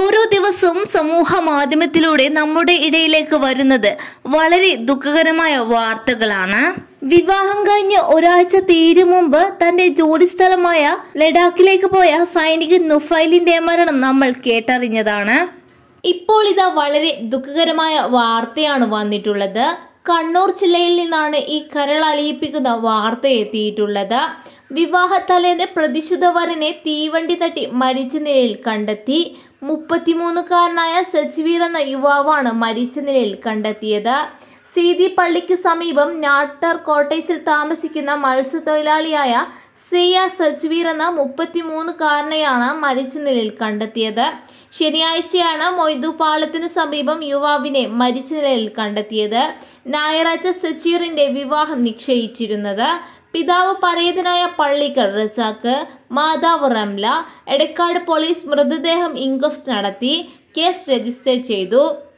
ഓരോ ദിവസവും സമൂഹ മാധ്യമത്തിലൂടെ നമ്മുടെ ഇടയിലേക്ക് വരുന്നത് വളരെ ദുഃഖകരമായ വാർത്തകളാണ് വിവാഹം കഴിഞ്ഞ് ഒരാഴ്ച തീരും മുമ്പ് തന്റെ ജോലിസ്ഥലമായ ലഡാക്കിലേക്ക് പോയ സൈനികൻ നുഫൈലിന്റെ മരണം നമ്മൾ കേട്ടറിഞ്ഞതാണ് ഇപ്പോൾ ഇതാ വളരെ ദുഃഖകരമായ വാർത്തയാണ് വന്നിട്ടുള്ളത് കണ്ണൂർ ജില്ലയിൽ നിന്നാണ് ഈ കരളലിയിപ്പിക്കുന്ന വാർത്ത എത്തിയിട്ടുള്ളത് വിവാഹ തലേന്ന് പ്രതിശുദ്ധ വരനെ തീവണ്ടി തട്ടി മരിച്ച നിലയിൽ കണ്ടെത്തി മുപ്പത്തിമൂന്നുകാരനായ സജ്വീർ എന്ന യുവാവാണ് മരിച്ച നിലയിൽ കണ്ടെത്തിയത് സീതി പള്ളിക്ക് സമീപം നാട്ടർ കോട്ടേഴ്സിൽ താമസിക്കുന്ന മത്സ്യത്തൊഴിലാളിയായ സി ആർ സജ്വീർ എന്ന മുപ്പത്തിമൂന്നുകാരനെയാണ് മരിച്ച നിലയിൽ കണ്ടെത്തിയത് ശനിയാഴ്ചയാണ് മൊയ്തു പാലത്തിന് സമീപം യുവാവിനെ മരിച്ച നിലയിൽ കണ്ടെത്തിയത് ഞായറാഴ്ച സച്ചീറിന്റെ വിവാഹം നിശ്ചയിച്ചിരുന്നത് പിതാവ് പരേതനായ പള്ളിക്കൽ റസാക്ക് മാതാവ് റംല എടക്കാട് പോലീസ് മൃതദേഹം ഇൻക്വസ്റ്റ് നടത്തി കേസ് രജിസ്റ്റർ ചെയ്തു